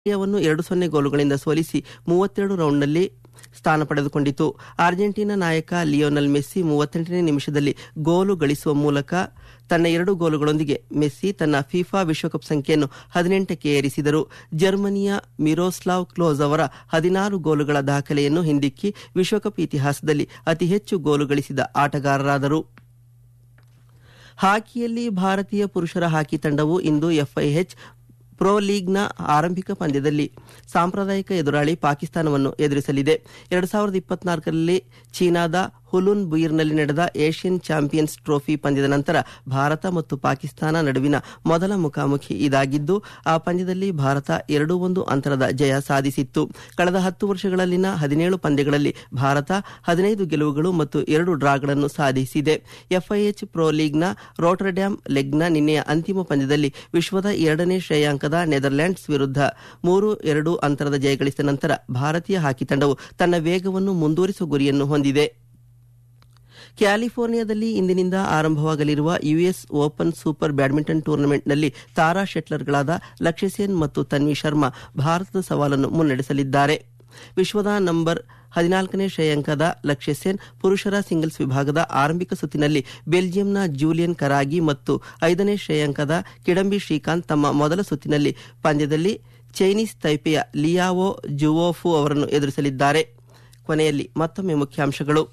ವನ್ನು ಎರಡು ಸೊನ್ನೆ ಗೋಲುಗಳಿಂದ ಸೋಲಿಸಿ ಮೂವತ್ತೆರಡು ರೌಂಡ್ನಲ್ಲಿ ಸ್ಥಾನ ಪಡೆದುಕೊಂಡಿತು ಅರ್ಜೆಂಟೀನಾ ನಾಯಕ ಲಿಯೋನಲ್ ಮೆಸ್ಸಿ ಮೂವತ್ತೆಂಟನೇ ನಿಮಿಷದಲ್ಲಿ ಗೋಲು ಗಳಿಸುವ ಮೂಲಕ ತನ್ನ ಎರಡು ಗೋಲುಗಳೊಂದಿಗೆ ಮೆಸ್ಸಿ ತನ್ನ ಫಿಫಾ ವಿಶ್ವಕಪ್ ಸಂಖ್ಯೆಯನ್ನು ಹದಿನೆಂಟಕ್ಕೆ ಏರಿಸಿದರು ಜರ್ಮನಿಯ ಮಿರೋಸ್ಲಾವ್ ಕ್ಲೋಸ್ ಅವರ ಹದಿನಾರು ಗೋಲುಗಳ ದಾಖಲೆಯನ್ನು ಹಿಂದಿಕ್ಕಿ ವಿಶ್ವಕಪ್ ಇತಿಹಾಸದಲ್ಲಿ ಅತಿ ಹೆಚ್ಚು ಗೋಲು ಗಳಿಸಿದ ಆಟಗಾರರಾದರು ಹಾಕಿಯಲ್ಲಿ ಭಾರತೀಯ ಪುರುಷರ ಹಾಕಿ ತಂಡವು ಇಂದು ಎಫ್ಐಎಚ್ ಪ್ರೊ ಲೀಗ್ನ ಆರಂಭಿಕ ಪಂದ್ಯದಲ್ಲಿ ಸಾಂಪ್ರದಾಯಿಕ ಎದುರಾಳಿ ಪಾಕಿಸ್ತಾನವನ್ನು ಎದುರಿಸಲಿದೆ ಎರಡು ಸಾವಿರದ ಇಪ್ಪತ್ನಾಲ್ಕರಲ್ಲಿ ಚೀನಾದ ಹುಲುನ್ ಬುಯಿರ್ನಲ್ಲಿ ನಡೆದ ಏಷ್ಯನ್ ಚಾಂಪಿಯನ್ಸ್ ಟ್ರೋಫಿ ಪಂದ್ಯದ ನಂತರ ಭಾರತ ಮತ್ತು ಪಾಕಿಸ್ತಾನ ನಡುವಿನ ಮೊದಲ ಮುಖಾಮುಖಿ ಇದಾಗಿದ್ದು ಆ ಪಂದ್ಯದಲ್ಲಿ ಭಾರತ ಎರಡು ಒಂದು ಅಂತರದ ಜಯ ಸಾಧಿಸಿತ್ತು ಕಳೆದ ಹತ್ತು ವರ್ಷಗಳಲ್ಲಿನ ಹದಿನೇಳು ಪಂದ್ಯಗಳಲ್ಲಿ ಭಾರತ ಹದಿನೈದು ಗೆಲುವುಗಳು ಮತ್ತು ಎರಡು ಡ್ರಾಗಳನ್ನು ಸಾಧಿಸಿದೆ ಎಫ್ಐಎಚ್ ಪ್ರೊ ಲೀಗ್ನ ರೋಟರ್ಡ್ಯಾಮ್ ಲೆಗ್ನ ನಿನ್ನೆಯ ಅಂತಿಮ ಪಂದ್ಯದಲ್ಲಿ ವಿಶ್ವದ ಎರಡನೇ ಶ್ರೇಯಾಂಕದ ನೆದರ್ಲ್ಯಾಂಡ್ಸ್ ವಿರುದ್ಧ ಮೂರು ಎರಡು ಅಂತರದ ಜಯಗಳಿಸಿದ ನಂತರ ಭಾರತೀಯ ಹಾಕಿ ತಂಡವು ತನ್ನ ವೇಗವನ್ನು ಮುಂದುವರಿಸುವ ಗುರಿಯನ್ನು ಹೊಂದಿದೆ ಕ್ಯಾಲಿಫೋರ್ನಿಯಾದಲ್ಲಿ ಇಂದಿನಿಂದ ಆರಂಭವಾಗಲಿರುವ ಯುಎಸ್ ಓಪನ್ ಸೂಪರ್ ಬ್ಯಾಡ್ಮಿಂಟನ್ ಟೂರ್ನಮೆಂಟ್ನಲ್ಲಿ ತಾರಾ ಶೆಟ್ಲರ್ಗಳಾದ ಲಕ್ಷ್ಯ ಸೇನ್ ಮತ್ತು ತನ್ವಿ ಶರ್ಮಾ ಭಾರತದ ಸವಾಲನ್ನು ಮುನ್ನಡೆಸಲಿದ್ದಾರೆ ವಿಶ್ವದ ನಂಬರ್ ಹದಿನಾಲ್ಕನೇ ಶ್ರೇಯಾಂಕದ ಲಕ್ಷ್ಯ ಸೇನ್ ಪುರುಷರ ಸಿಂಗಲ್ಸ್ ವಿಭಾಗದ ಆರಂಭಿಕ ಸುತ್ತಿನಲ್ಲಿ ಬೆಲ್ಜಿಯಂನ ಜೂಲಿಯನ್ ಕರಾಗಿ ಮತ್ತು ಐದನೇ ಶ್ರೇಯಾಂಕದ ಕಿಡಂಬಿ ಶ್ರೀಕಾಂತ್ ತಮ್ಮ ಮೊದಲ ಸುತ್ತಿನಲ್ಲಿ ಪಂದ್ಯದಲ್ಲಿ ಚೈನೀಸ್ ತೈಪೆಯ ಲಿಯಾವೋ ಜುವೋಫು ಅವರನ್ನು ಎದುರಿಸಲಿದ್ದಾರೆ ಕೊನೆಯಲ್ಲಿ ಮತ್ತೊಮ್ಮೆ ಮುಖ್ಯಾಂಶಗಳು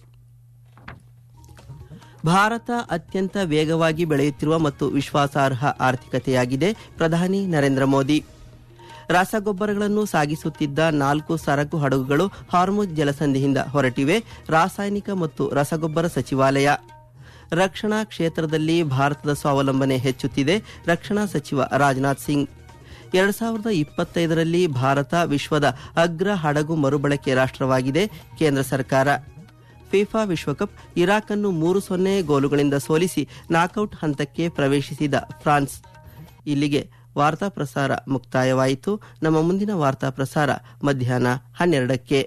ಭಾರತ ಅತ್ಯಂತ ವೇಗವಾಗಿ ಬೆಳೆಯುತ್ತಿರುವ ಮತ್ತು ವಿಶ್ವಾಸಾರ್ಹ ಆರ್ಥಿಕತೆಯಾಗಿದೆ ಪ್ರಧಾನಿ ನರೇಂದ್ರ ಮೋದಿ ರಸಗೊಬ್ಬರಗಳನ್ನು ಸಾಗಿಸುತ್ತಿದ್ದ ನಾಲ್ಕು ಸರಕು ಹಡಗುಗಳು ಹಾರ್ಮುಜ್ ಜಲಸಂಧಿಯಿಂದ ಹೊರಟಿವೆ ರಾಸಾಯನಿಕ ಮತ್ತು ರಸಗೊಬ್ಬರ ಸಚಿವಾಲಯ ರಕ್ಷಣಾ ಕ್ಷೇತ್ರದಲ್ಲಿ ಭಾರತದ ಸ್ವಾವಲಂಬನೆ ಹೆಚ್ಚುತ್ತಿದೆ ರಕ್ಷಣಾ ಸಚಿವ ರಾಜನಾಥ್ ಸಿಂಗ್ ಎರಡು ಸಾವಿರದ ಇಪ್ಪತ್ತೈದರಲ್ಲಿ ಭಾರತ ವಿಶ್ವದ ಅಗ್ರ ಹಡಗು ಮರುಬಳಕೆ ರಾಷ್ಟವಾಗಿದೆ ಕೇಂದ್ರ ಸರ್ಕಾರ ಫಿಫಾ ವಿಶ್ವಕಪ್ ಇರಾಕ್ ಅನ್ನು ಮೂರು ಸೊನ್ನೆ ಗೋಲುಗಳಿಂದ ಸೋಲಿಸಿ ನಾಕೌಟ್ ಹಂತಕ್ಕೆ ಪ್ರವೇಶಿಸಿದ ಫ್ರಾನ್ಸ್ ಇಲ್ಲಿಗೆ ವಾರ್ತಾ ಪ್ರಸಾರ ಮುಕ್ತಾಯವಾಯಿತು ನಮ್ಮ ಮುಂದಿನ ವಾರ್ತಾ ಪ್ರಸಾರ ಮಧ್ಯಾಹ್ನ ಹನ್ನೆರಡಕ್ಕೆ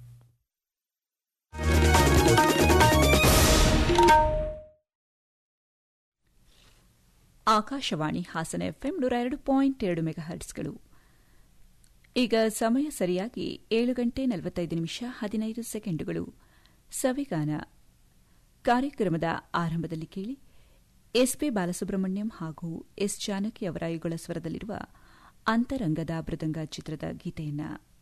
ಆಕಾಶವಾಣಿ ಹಾಸನ ಎಫ್ಎಂ ನೂರ ಎರಡು ಪಾಯಿಂಟ್ ಎರಡು ಮೆಗಾಹರ್ಟ್ಸ್ಗಳು ಈಗ ಸಮಯ ಸರಿಯಾಗಿ ಏಳು ಗಂಟೆ ನಲವತ್ತೈದು ನಿಮಿಷ ಹದಿನೈದು ಸೆಕೆಂಡುಗಳು ಸವಿಗಾನ ಕಾರ್ಯಕ್ರಮದ ಆರಂಭದಲ್ಲಿ ಕೇಳಿ ಎಸ್ಪಿ ಬಾಲಸುಬ್ರಹ್ಮಣ್ಯಂ ಹಾಗೂ ಎಸ್ ಜಾನಕಿ ಅವರ ಯುಗಳ ಸ್ವರದಲ್ಲಿರುವ ಅಂತರಂಗದ ಮೃದಂಗ ಚಿತ್ರದ ಗೀತೆಯನ್ನು